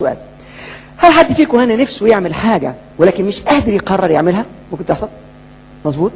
سؤال هل حد فيكم هنا نفسه يعمل حاجة ولكن مش قادر يقرر يعملها ممكن تحصل مظبوط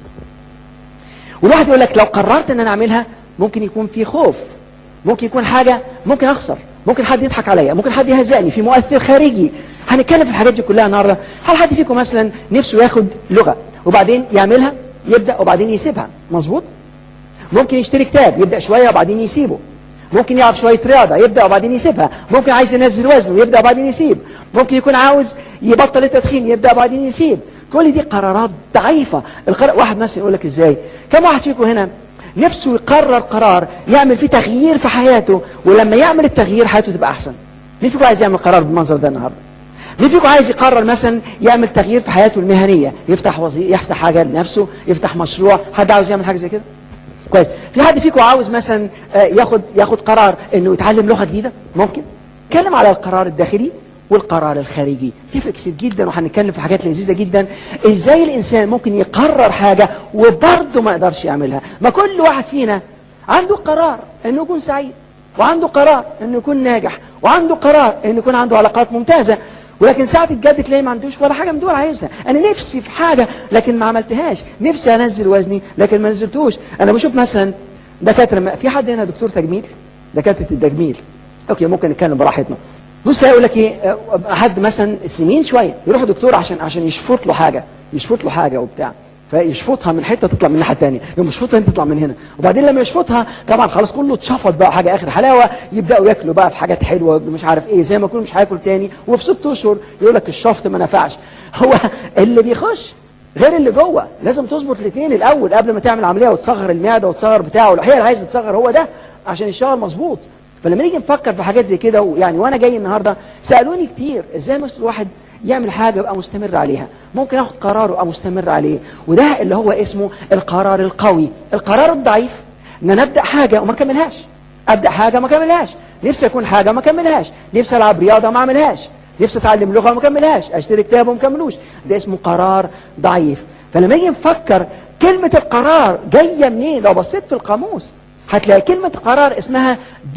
والواحد يقول لك لو قررت ان انا اعملها ممكن يكون في خوف ممكن يكون حاجة ممكن اخسر ممكن حد يضحك عليا ممكن حد يهزقني في مؤثر خارجي هنتكلم في الحاجات دي كلها النهارده هل حد فيكم مثلا نفسه ياخد لغة وبعدين يعملها يبدأ وبعدين يسيبها مظبوط ممكن يشتري كتاب يبدأ شوية وبعدين يسيبه ممكن يلعب شوية رياضة يبدأ وبعدين يسيبها ممكن عايز ينزل وزنه يبدأ وبعدين يسيب ممكن يكون عاوز يبطل التدخين يبدأ وبعدين يسيب كل دي قرارات ضعيفة القرار واحد مثلا يقول لك ازاي كم واحد فيكم هنا نفسه يقرر قرار يعمل فيه تغيير في حياته ولما يعمل التغيير حياته تبقى احسن مين فيكم عايز يعمل قرار بالمنظر ده النهارده مين فيكم عايز يقرر مثلا يعمل تغيير في حياته المهنيه يفتح وظيفه يفتح حاجه لنفسه يفتح مشروع حد عاوز يعمل حاجه زي كده كويس في حد فيكم عاوز مثلا آه، ياخد ياخد قرار انه يتعلم لغه جديده ممكن اتكلم على القرار الداخلي والقرار الخارجي تفرق كتير جدا وهنتكلم في حاجات لذيذه جدا ازاي الانسان ممكن يقرر حاجه وبرضه ما يقدرش يعملها ما كل واحد فينا عنده قرار انه يكون سعيد وعنده قرار انه يكون ناجح وعنده قرار انه يكون عنده علاقات ممتازه ولكن ساعة الجد تلاقي ما عندوش ولا حاجة من دول عايزها أنا نفسي في حاجة لكن ما عملتهاش نفسي أنزل وزني لكن ما نزلتوش أنا بشوف مثلا دكاترة ما- في حد هنا دكتور تجميل دكاترة التجميل أوكي ممكن نتكلم براحتنا بص تلاقي يقول لك ايه آه، حد مثلا سنين شويه يروح دكتور عشان عشان يشفط له حاجه يشفط له حاجه وبتاع فيشفطها من حته تطلع من الناحيه الثانيه يقوم يشفطها انت تطلع من هنا وبعدين لما يشفطها طبعا خلاص كله اتشفط بقى حاجه اخر حلاوه يبداوا ياكلوا بقى في حاجات حلوه مش عارف ايه زي ما يكون مش هياكل تاني وفي ست اشهر يقول لك الشفط ما نفعش هو اللي بيخش غير اللي جوه لازم تظبط الاثنين الاول قبل ما تعمل عمليه وتصغر المعده وتصغر بتاعه الحقيقه اللي عايز يتصغر هو ده عشان يشتغل مظبوط فلما نيجي نفكر في حاجات زي كده ويعني وانا جاي النهارده سالوني كتير ازاي مثلا الواحد يعمل حاجه يبقى مستمر عليها ممكن اخد قرار وابقى مستمر عليه وده اللي هو اسمه القرار القوي القرار الضعيف ان انا ابدا حاجه وما اكملهاش ابدا حاجه ما اكملهاش نفسي اكون حاجه ما اكملهاش نفسي العب رياضه ما اعملهاش نفسي اتعلم لغه وما اكملهاش اشتري كتاب وما اكملوش ده اسمه قرار ضعيف فلما نيجي نفكر كلمه القرار جايه منين لو بصيت في القاموس هتلاقي كلمة قرار اسمها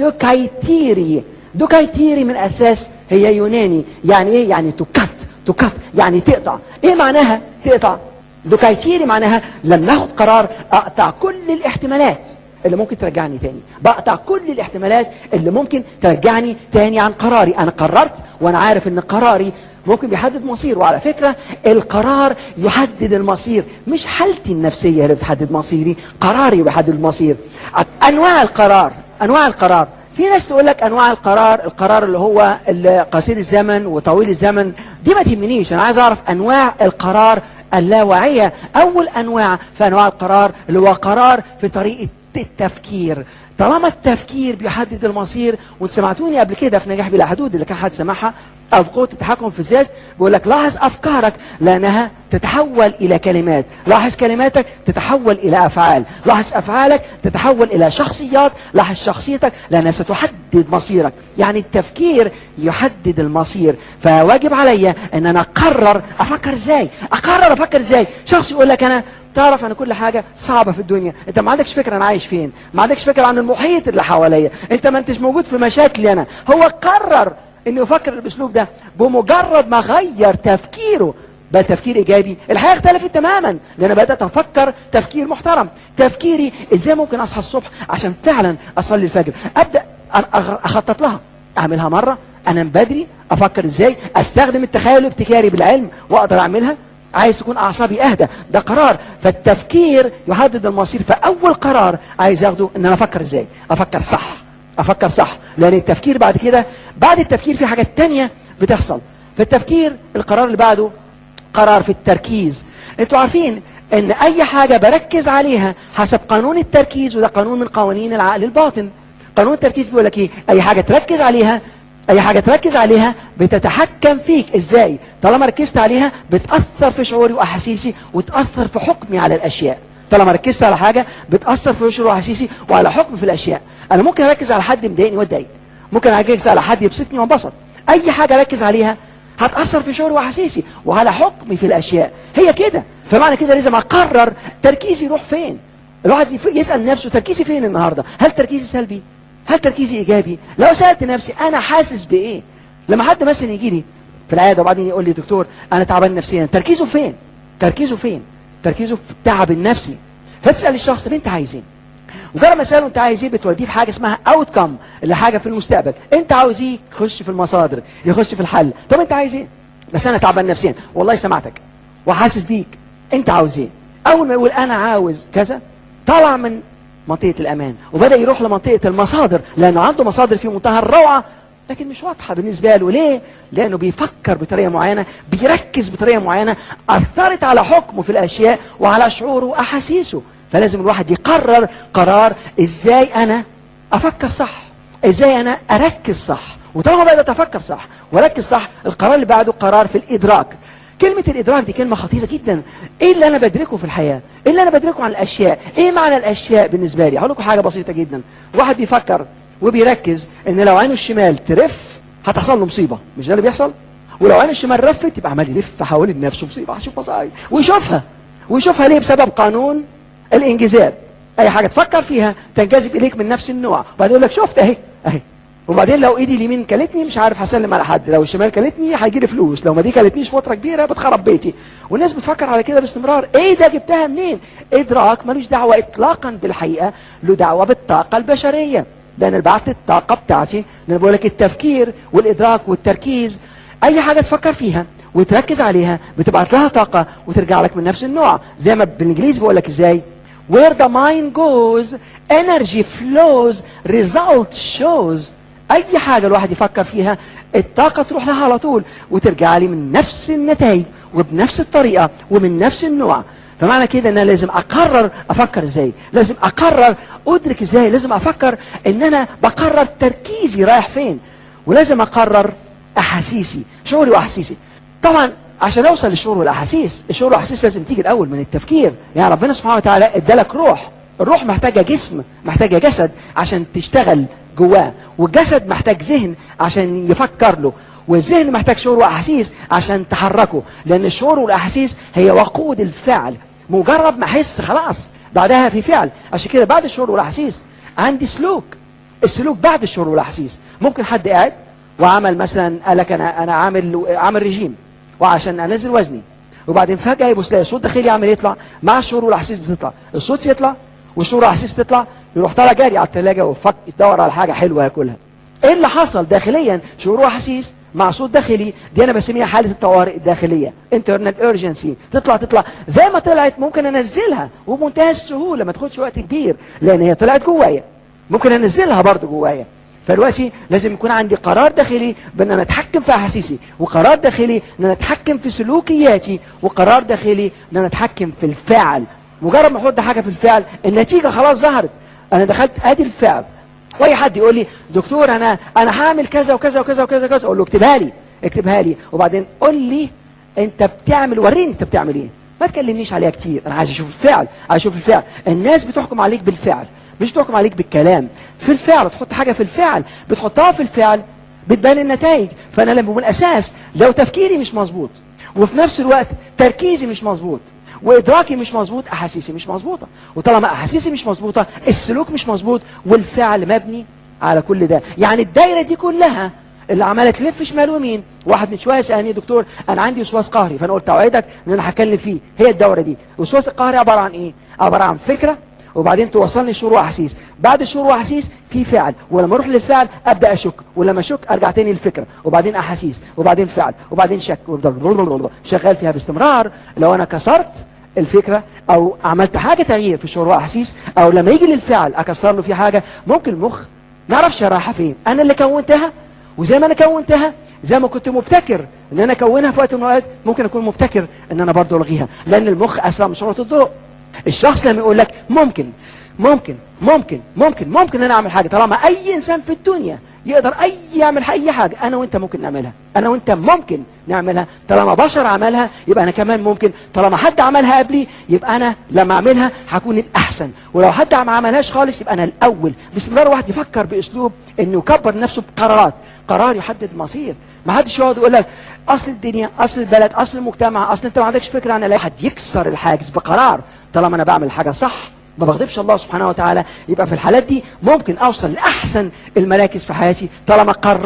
دوكايتيري دوكايتيري من أساس هي يوناني يعني إيه؟ يعني تكت تكت يعني تقطع إيه معناها تقطع دوكايتيري معناها لما اخد قرار أقطع كل الاحتمالات اللي ممكن ترجعني تاني بقطع كل الاحتمالات اللي ممكن ترجعني تاني عن قراري أنا قررت وأنا عارف إن قراري ممكن بيحدد مصير وعلى فكرة القرار يحدد المصير مش حالتي النفسية اللي بتحدد مصيري قراري بيحدد المصير أنواع القرار أنواع القرار في ناس تقول لك أنواع القرار القرار اللي هو اللي قصير الزمن وطويل الزمن دي ما تهمنيش أنا عايز أعرف أنواع القرار اللاواعية أول أنواع في أنواع القرار اللي هو قرار في طريقة التفكير طالما التفكير بيحدد المصير وانتوا سمعتوني قبل كده في نجاح بلا حدود اللي كان حد سمعها او قوه التحكم في الذات بيقول لك لاحظ افكارك لانها تتحول الى كلمات لاحظ كلماتك تتحول الى افعال لاحظ افعالك تتحول الى شخصيات لاحظ شخصيتك لانها ستحدد مصيرك يعني التفكير يحدد المصير فواجب عليا ان انا اقرر افكر ازاي اقرر افكر ازاي شخص يقول لك انا تعرف ان كل حاجه صعبه في الدنيا انت ما عندكش فكره انا عايش فين ما عندكش فكره عن المحيط اللي حواليا انت ما انتش موجود في مشاكلي انا هو قرر انه يفكر بالاسلوب ده بمجرد ما غير تفكيره بقى تفكير ايجابي الحياه اختلفت تماما لان بدات افكر تفكير محترم تفكيري ازاي ممكن اصحى الصبح عشان فعلا اصلي الفجر ابدا أ- أغ- اخطط لها اعملها مره انام بدري افكر ازاي استخدم التخيل الابتكاري بالعلم واقدر اعملها عايز تكون اعصابي اهدى ده قرار فالتفكير يحدد المصير فاول قرار عايز اخده ان انا افكر ازاي افكر صح افكر صح لان التفكير بعد كده بعد التفكير في حاجات تانية بتحصل في التفكير القرار اللي بعده قرار في التركيز انتوا عارفين ان اي حاجة بركز عليها حسب قانون التركيز وده قانون من قوانين العقل الباطن قانون التركيز بيقول لك ايه اي حاجة تركز عليها اي حاجة تركز عليها بتتحكم فيك ازاي طالما ركزت عليها بتأثر في شعوري واحاسيسي وتأثر في حكمي على الاشياء طالما ركزت على حاجة بتأثر في شعوري واحاسيسي وعلى حكمي في الاشياء انا ممكن اركز على حد مضايقني واتضايق ممكن اركز على حد يبسطني وانبسط اي حاجة اركز عليها هتأثر في شعوري واحاسيسي وعلى حكمي في الاشياء هي كده فمعنى كده لازم اقرر تركيزي يروح فين الواحد يف- يسأل نفسه تركيزي فين النهاردة هل تركيزي سلبي هل تركيزي ايجابي لو سألت نفسي انا حاسس بايه لما حد مثلا يجي لي في العياده وبعدين يقول لي دكتور انا تعبان نفسيا تركيزه فين تركيزه فين تركيزه في التعب النفسي فتسال الشخص طب انت عايز ايه مجرد ما اساله انت عايز ايه بتوديه في حاجه اسمها اوت كم اللي حاجه في المستقبل انت عاوز ايه يخش في المصادر يخش في الحل طب انت عايز ايه بس انا تعبان نفسيا والله سمعتك وحاسس بيك انت عاوز ايه اول ما يقول انا عاوز كذا طلع من منطقه الامان وبدا يروح لمنطقه المصادر لانه عنده مصادر في منتهى الروعه لكن مش واضحه بالنسبه له ليه لانه بيفكر بطريقه معينه بيركز بطريقه معينه اثرت على حكمه في الاشياء وعلى شعوره واحاسيسه فلازم الواحد يقرر قرار ازاي انا افكر صح ازاي انا اركز صح وطالما بدات افكر صح واركز صح القرار اللي بعده قرار في الادراك كلمة الإدراك دي كلمة خطيرة جدا إيه اللي أنا بدركه في الحياة إيه اللي أنا بدركه عن الأشياء إيه معنى الأشياء بالنسبة لي هقول لكم حاجة بسيطة جدا واحد بيفكر وبيركز إن لو عينه الشمال ترف هتحصل له مصيبة مش ده اللي بيحصل ولو عينه الشمال رفت يبقى عمال يلف حوالين نفسه مصيبة هشوف مصايب ويشوفها ويشوفها ليه بسبب قانون الانجذاب اي حاجه تفكر فيها تنجذب اليك من نفس النوع وبعدين يقول لك شفت اهي اهي وبعدين لو ايدي اليمين كلتني مش عارف هسلم على حد لو الشمال كلتني هيجي لي فلوس لو ما دي كلتنيش فتره كبيره بتخرب بيتي والناس بتفكر على كده باستمرار ايه ده جبتها منين ادراك ملوش دعوه اطلاقا بالحقيقه له دعوه بالطاقه البشريه ده انا بعت الطاقه بتاعتي انا بقول لك التفكير والادراك والتركيز اي حاجه تفكر فيها وتركز عليها بتبعت لها طاقه وترجع لك من نفس النوع زي ما بالانجليزي بقول لك ازاي Where the mind goes, energy flows, result shows. أي حاجة الواحد يفكر فيها الطاقة تروح لها على طول وترجع لي من نفس النتائج وبنفس الطريقة ومن نفس النوع فمعنى كده ان انا لازم اقرر افكر ازاي لازم اقرر ادرك ازاي لازم افكر ان انا بقرر تركيزي رايح فين ولازم اقرر احاسيسي شعوري واحاسيسي طبعا عشان اوصل للشعور والاحاسيس الشعور والاحاسيس لازم تيجي الاول من التفكير يعني ربنا سبحانه وتعالى ادالك روح الروح محتاجه جسم محتاجه جسد عشان تشتغل جواه والجسد محتاج ذهن عشان يفكر له والذهن محتاج شعور واحاسيس عشان تحركه لان الشعور والاحاسيس هي وقود الفعل مجرد ما احس خلاص بعدها في فعل عشان كده بعد الشعور والاحاسيس عندي سلوك السلوك بعد الشعور والاحاسيس ممكن حد قاعد وعمل مثلا قال لك انا انا عامل عامل ريجيم وعشان انزل وزني وبعدين فجاه يبص تلاقي صوت داخلي يعمل يطلع مع الشعور والاحاسيس بتطلع الصوت يطلع والشعور والاحاسيس تطلع يروح طالع جاري على الثلاجه وفك يدور على حاجه حلوه ياكلها ايه اللي حصل داخليا شعور واحاسيس مع صوت داخلي دي انا بسميها حاله الطوارئ الداخليه انترنال ايرجنسي تطلع تطلع زي ما طلعت ممكن انزلها وبمنتهى السهوله ما تاخدش وقت كبير لان هي طلعت جوايا ممكن انزلها برضه جوايا فدلوقتي لازم يكون عندي قرار داخلي بان انا اتحكم في احاسيسي وقرار داخلي ان انا اتحكم في سلوكياتي وقرار داخلي ان انا اتحكم في الفعل مجرد ما احط حاجه في الفعل النتيجه خلاص ظهرت انا دخلت ادي الفعل واي حد يقول لي دكتور انا انا هعمل كذا وكذا وكذا وكذا وكذا اقول له اكتبها لي اكتبها لي وبعدين قول لي انت بتعمل وريني انت بتعمل ايه ما تكلمنيش عليها كتير انا عايز اشوف الفعل عايز اشوف الفعل الناس بتحكم عليك بالفعل مش بتحكم عليك بالكلام في الفعل تحط حاجه في الفعل بتحطها في الفعل بتبان النتائج فانا لما من الاساس لو تفكيري مش مظبوط وفي نفس الوقت تركيزي مش مظبوط وادراكي مش مظبوط احاسيسي مش مظبوطه وطالما احاسيسي مش مظبوطه السلوك مش مظبوط والفعل مبني على كل ده يعني الدايره دي كلها اللي عماله تلف شمال ويمين واحد من شويه سالني دكتور انا عندي وسواس قهري فانا قلت اوعدك ان انا هتكلم فيه هي الدوره دي الوسواس القهري عباره عن ايه عباره عن فكره وبعدين توصلني شعور واحاسيس بعد الشعور واحاسيس في فعل ولما اروح للفعل ابدا اشك ولما اشك ارجع تاني للفكره وبعدين احاسيس وبعدين فعل وبعدين شك وافضل شغال فيها باستمرار لو انا كسرت الفكره او عملت حاجه تغيير في الشعور واحاسيس او لما يجي للفعل اكسر له في حاجه ممكن المخ ما يعرفش رايحه فين انا اللي كونتها وزي ما انا كونتها زي ما كنت مبتكر ان انا اكونها في وقت من الاوقات ممكن اكون مبتكر ان انا برضه الغيها لان المخ اسرع من سرعه الضوء الشخص لما يقول لك ممكن ممكن ممكن ممكن ممكن انا اعمل حاجه طالما اي انسان في الدنيا يقدر اي يعمل اي حاجه انا وانت ممكن نعملها انا وانت ممكن نعملها طالما بشر عملها يبقى انا كمان ممكن طالما حد عملها قبلي يبقى انا لما اعملها هكون الاحسن ولو حد ما عملهاش خالص يبقى انا الاول باستمرار واحد يفكر باسلوب انه يكبر نفسه بقرارات قرار يحدد مصير ما حدش يقعد يقول لك اصل الدنيا اصل البلد اصل المجتمع اصل انت ما عندكش فكره عن لا حد يكسر الحاجز بقرار طالما انا بعمل حاجه صح ما بغضبش الله سبحانه وتعالى يبقى في الحالات دي ممكن اوصل لاحسن المراكز في حياتي طالما قررت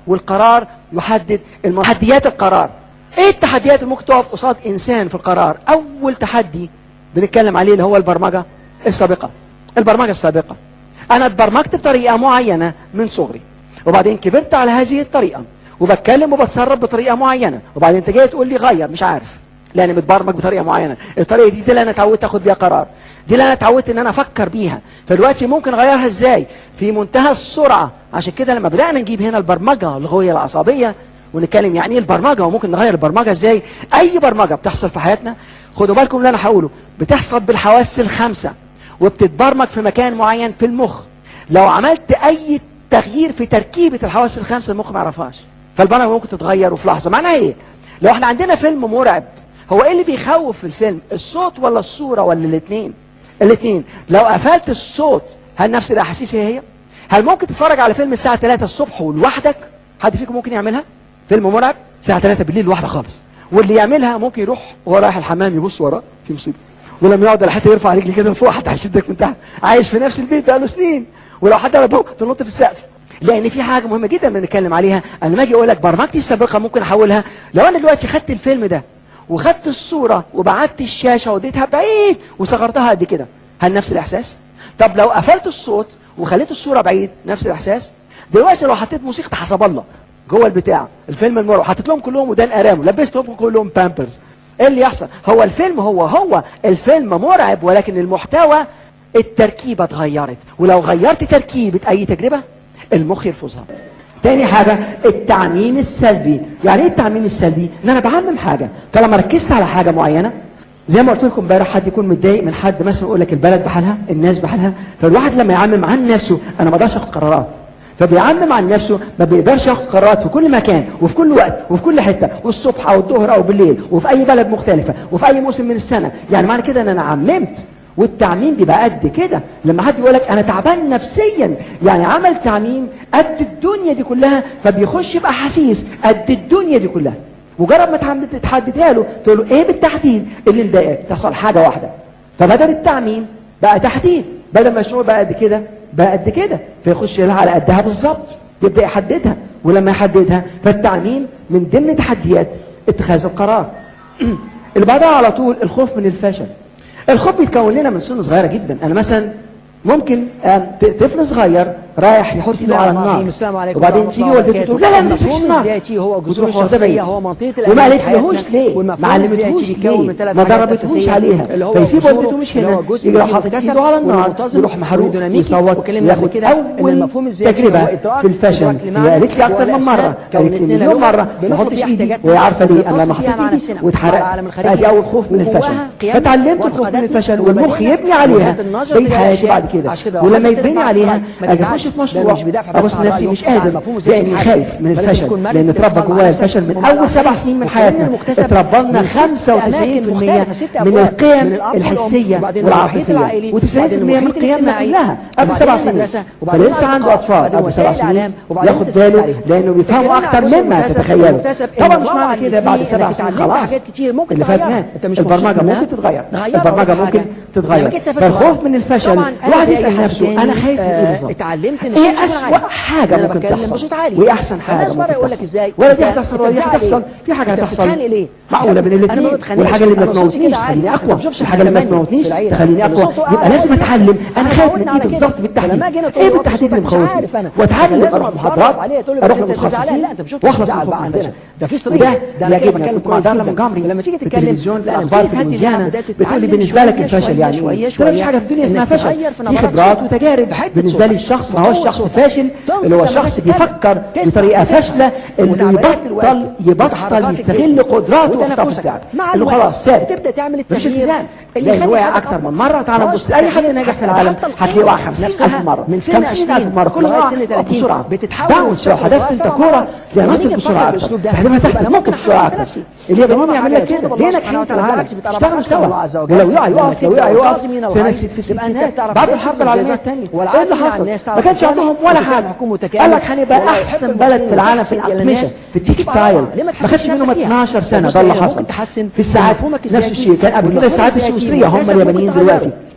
والقرار يحدد الم- تحديات القرار ايه التحديات اللي ممكن تقف قصاد انسان في القرار اول تحدي بنتكلم عليه اللي هو البرمجه السابقه البرمجه السابقه انا اتبرمجت بطريقه معينه من صغري وبعدين كبرت على هذه الطريقه وبتكلم وبتصرف بطريقه معينه وبعدين انت جاي تقول لي غير مش عارف لان متبرمج بطريقه معينه الطريقه دي دي اللي انا اتعودت اخد بيها قرار دي اللي انا اتعودت ان انا افكر بيها فدلوقتي ممكن اغيرها ازاي في منتهى السرعه عشان كده لما بدانا نجيب هنا البرمجه اللغويه العصبيه ونتكلم يعني ايه البرمجه وممكن نغير البرمجه ازاي اي برمجه بتحصل في حياتنا خدوا بالكم اللي انا هقوله بتحصل بالحواس الخمسه وبتتبرمج في مكان معين في المخ لو عملت اي تغيير في تركيبه الحواس الخمسه المخ ما يعرفهاش فالبرمجه ممكن تتغير وفي لحظه معناها ايه لو احنا عندنا فيلم مرعب هو ايه اللي بيخوف في الفيلم الصوت ولا الصوره ولا الاثنين الاثنين لو قفلت الصوت هل نفس الاحاسيس هي هي هل ممكن تتفرج على فيلم الساعه 3 الصبح ولوحدك حد فيكم ممكن يعملها فيلم مرعب الساعه 3 بالليل لوحده خالص واللي يعملها ممكن يروح وهو رايح الحمام يبص وراه في مصيبه ولما يقعد على حته يرفع رجلي كده لفوق حتى هيشدك من تحت عايش في نفس البيت بقاله سنين ولو حد قال تنط في السقف لان في حاجه مهمه جدا بنتكلم عليها انا لما اجي اقول لك برمجتي السابقه ممكن احولها لو انا دلوقتي خدت الفيلم ده وخدت الصوره وبعدت الشاشه وديتها بعيد وصغرتها قد كده هل نفس الاحساس طب لو قفلت الصوت وخليت الصوره بعيد نفس الاحساس دلوقتي لو حطيت موسيقى حسب الله جوه البتاع الفيلم المرعب حطيت لهم كلهم ودان ارام لبستهم كلهم بامبرز ايه اللي يحصل هو الفيلم هو هو الفيلم مرعب ولكن المحتوى التركيبه اتغيرت ولو غيرت تركيبه اي تجربه المخ يرفضها تاني حاجة التعميم السلبي يعني ايه التعميم السلبي ان انا بعمم حاجة طالما ركزت على حاجة معينة زي ما قلت لكم امبارح حد يكون متضايق من حد مثلا يقول لك البلد بحالها الناس بحالها فالواحد لما يعمم عن نفسه انا ما اقدرش اخد قرارات فبيعمم عن نفسه ما بيقدرش ياخد قرارات في كل مكان وفي كل وقت وفي كل حته والصبح او الظهر او بالليل وفي اي بلد مختلفه وفي اي موسم من السنه يعني معنى كده ان انا عممت والتعميم بيبقى قد كده لما حد يقول لك انا تعبان نفسيا يعني عمل تعميم قد الدنيا دي كلها فبيخش باحاسيس قد الدنيا دي كلها مجرد ما تحدد- تحددها له تقول له ايه بالتحديد اللي مضايقك تحصل حاجه واحده فبدل التعميم بقى تحديد بدل ما الشعور بقى قد كده بقى قد كده فيخش لها على قدها بالظبط يبدا يحددها ولما يحددها فالتعميم من ضمن تحديات اتخاذ القرار اللي بعدها على طول الخوف من الفشل الخوف بيتكون لنا من سن صغيره جدا انا مثلا ممكن آم، ت- طفل صغير رايح يحط بسم ايده الله على الرحمن الرحيم. النار السلام عليكم وبعدين ورحمة تيجي الله والدته وبركاته. تقول لا لا ما تمسكش المفهوم النار الذاتي هو جذور وتروح واخداه الشخصية، بعيد. هو منطقة وما الأمان قالتلهوش في حياتنا. ليه والمفهوم ما علمتهوش الذاتي بيتكون ليه من ثلاث ما حاجات ضربتهوش أساسية، عليها اللي هو فيسيب جذوره، والدته مش اللي هنا هو جزء يجي فيه حاطط مكتسب ايده على النار والمنتظم يروح محروق والديناميكي. يصوت وكلمنا قبل وياخد كده إن اول المفهوم الذاتي تجربه هو إدراك- في الفشل إدراك هي لمعنى قالت لي اكتر من والأسباب مره كون قالت لي إننا مليون لو مره ما بنطلب احطش فيها ايدي احتياجاتنا وهي عارفه ليه انا لما بنتواصل فيها حطيت مع ايدي نفسنا واتحرقت ومع العالم الخارجي. ادي اول خوف من الفشل وجواها قيم فتعلمت الخوف من واعتقاداتنا الفشل والمخ وبدأنا يبني عليها وجهات النظر بقيت تجاه حياتي بعد الأشياء. كده عشان كده ولما لو يتبني حطيت عليها ما اجي تدفعش. اخش في ده مشروع مش بيدافع بس ابص عن نفسي رأيه مش وعن قادر المفهوم الذاتي لاني الحالي. خايف من بل الفشل يكون مرن لان في اتربى الاتصال مع جوايا نفسك الفشل من ومع اول سبع الآخرين. سنين من وكل حياتنا المكتسب اتربلنا من 95% أماكن مختلفة، ست من أبواب، القيم من الأب والأم، الحسيه وبعدين المحيط والعاطفيه العائلي، و90% وبعدين من المحيط قيمنا الاجتماعي، كلها قبل وبعدين سبع سنين المدرسة، وبعدين فلسه عنده الأصدقاء، اطفال وبعدين قبل سبع وسائل سنين الإعلام، وبعدين ياخد التسليم باله عليهم. لانه بيفهموا اتكلمنا اكتر عن جزء مما المكتسب. تتخيلوا المكتسب طبعا إن مش طبعاً معنى كده بعد في سبع إنك سنين اتعلمت خلاص حاجات كتير ممكن اللي تغيرها. فات أنت مش البرمجه مبسوط منها؟ ممكن تتغير غيرها البرمجه ولا ممكن حاجة. تتغير لما جيت سافرت فالخوف بره، من الفشل طبعاً أنا الواحد زي يسال أي حد نفسه تاني، انا خايف من ايه آه، بالظبط اتعلمت إن ايه في حاجة اسوأ عالية. حاجه أنا ممكن بتكلم تحصل بصوت عالي. وايه احسن حاجه فالناس بره ممكن يقول لك تحصل إزاي؟ ولا أنت دي هتحصل ولا دي بتزعل هتحصل إيه؟ في حاجه أنت هتحصل بتتخانق ليه؟ معقوله بين أنا ما الاثنين بتخانقش. والحاجه اللي ما أنا صوتي تموتنيش كده عالي. تخليني أنت اقوى بتشوفش الحاجه اللي ما حد تموتنيش في العيلة. تخليني اللي اقوى صوته أعلى يبقى لازم ولا اتعلم انا أنا خايف من اتعودنا ايه على كده. بالظبط بالتحديد فلما أجي أنا تقول ايه له بالتحديد اللي صوتك مش مخوفني عارف أنا. واتعلم لازم اروح أتفرج محاضرات عليه، تقول له اروح بس أنت لمتخصصين زعلان. لا، أنت مش شفت واخلص من زعل الخوف بقى من عندنا. الفشل ده في وده صريح. ده أنا كده يعجبني بتكلم كنت مع كويس دارلا جدا. مونجامري ولما تيجي في تتكلم التلفزيون في لا، الاخبار لما في تيجي تهدي لويزيانا معاه بدأت بتقول لي تتعلم بالنسبه لك شوية الفشل شوية يعني شوية ايه؟ قلت لها مفيش شوية. حاجه في الدنيا اسمها إنك فشل تغير في في نظرتك خبرات وتجارب بحتة بالنسبه لي صوتك. الشخص ما هوش بقوة شخص صوتك. فاشل تنصت اللي هو لما شخص تتكلم. بيفكر تسمع بطريقه تسمع. فاشله انه وتعبيرات يبطل الوجه يبطل وتحركات يستغل الجسم قدراته ويحطها في وتنفسك. الفعل مع انه الوقت خلاص ثابت تبدأ تعمل مفيش التغيير التزام اللي لان يخلي وقع حياتك اكتر من أفضل. مره تعالى خلاص، نبص اي حد التغيير ناجح في حتى العالم القوة هتلاقيه وقع 50000 نفسها مره من سن 50000 20 مره كل لغاية مره سن 30 بسرعه بتتحول باونس لو وتشكل حدفت انت وتأثر كوره لما تنطط نيجي بسرعه نفكر اكتر بالأسلوب ده، تحدفها تحت يبقى أنا تنط ممكن بسرعه أحرك اكتر نفسي. اللي يقدر طالما يعملها حاجة كده يتوب ليه الله ناجحين سبحانه في وتعالى العالم بالعكس بتعرف اشتغلوا أكثر الله سوا عز وجل. ولو يقع لما يقف لو تبدأ يقع يقف منتظمين سنه وراك. ست في تبقى أنت الستينات بتعرف بعد تركز الحرب العالميه بالذات. الثانيه ايه والعكس اللي مع حصل الناس ما تعرف كانش تتكلم عندهم ولا وتفهم حاجه حكم متكامل. قال لك هنبقى ولا احسن يحب بلد المفهوم في العالم في وتحسن الاقمشه الناس. في دي التكستايل بقى ليه ما ما خدش تحسنش منهم نفسك فيها؟ 12 سنه بص ده اللي هي حصل ممكن تحسن في الساعات مفهومك نفس الذاتي الشيء كان قبل كده والمفهوم الساعات الذاتي السويسريه هم والمكتسب اليابانيين ممكن دلوقتي تغيره.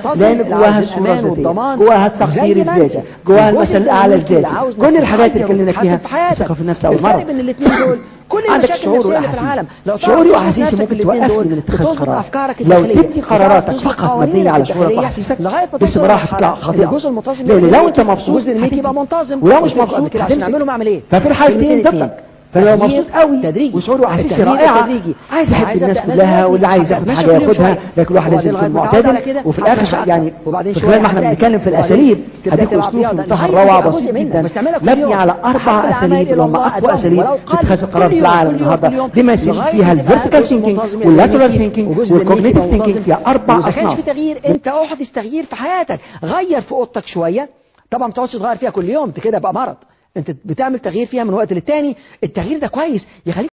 المنتظم لان اللي جواها عاوز الصوره الأمان الذاتيه والضمان. جواها التقدير زي ما الذاتي أنت. جواها الجزء المثل الاعلى التدريجي اللي الذاتي عاوز كل الحاجات اللي نتغير اتكلمنا فيها ونتحسن في حياتك. الثقه في النفس او الفرق المرض بين الاثنين دول كل عندك المشاكل الشعور النفسية اللي في والاحاسيس العالم لو تعرف شعوري تحط واحاسيسي نفسك ممكن في الاثنين توقفني دول من اتخاذ وتظبط قرار أفكارك لو الداخلية. تبني قراراتك وتعرف فقط تظبط مبنيه على قوانينك شعورك الداخلية واحاسيسك لغاية ما باستمرار توصل هتطلع لمرحلة خطيئه الجزء المنتظم لان يبقى لو انت مبسوط الجزء الميت يبقى هتبني. منتظم ولو مش قلت لكم قبل مبسوط كده عشان هتمسك نعملهم اعمل ايه ففي الحالتين كلمتين اتنين. ضدك فلو تغيير مبسوط قوي تدريجي. وشعوري واحاسيسي التغيير رائعه التدريجي. عايز احب عايز الناس أبدأ كلها نازل واللي عايز ماشي ياخد كل حاجه يوم ياخدها شوية. لكن الواحد لازم وبعدين يكون لغاية ما أتعود على معتدل كده، وفي هبدأ الاخر أشتغل. يعني وبعدين في شوية خلال ما احنا هتلاقي بنتكلم في كده. الاساليب وبعدين هديكم تبدأ اسلوب تلعب في رياضة. منتهى الهاي الروعه بيبقى بسيط جزء منك. جدا بس تعملها كل مبني يوم. على اربع أحب اساليب الأعمال اللي هم إلى الله اقوى أدوم. اساليب ولو قل اتخاذ القرار كل في يوم، العالم كل يوم، النهارده كل يوم. بما يسمى لغاية فيها ما تبقى الفيرتيكال جزء ثينكينج منتظم واللاترال يبقى ثينكينج وجزء منك والكوجنيتيف يبقى ثينكينج منتظم. فيها اربع وإذا كانش اصناف في تغيير انت احدث تغيير في حياتك غير في اوضتك شويه طبعا ما تقعدش تغير فيها كل يوم انت كده بقى مرض انت بتعمل تغيير فيها من وقت للتاني التغيير ده كويس يخليك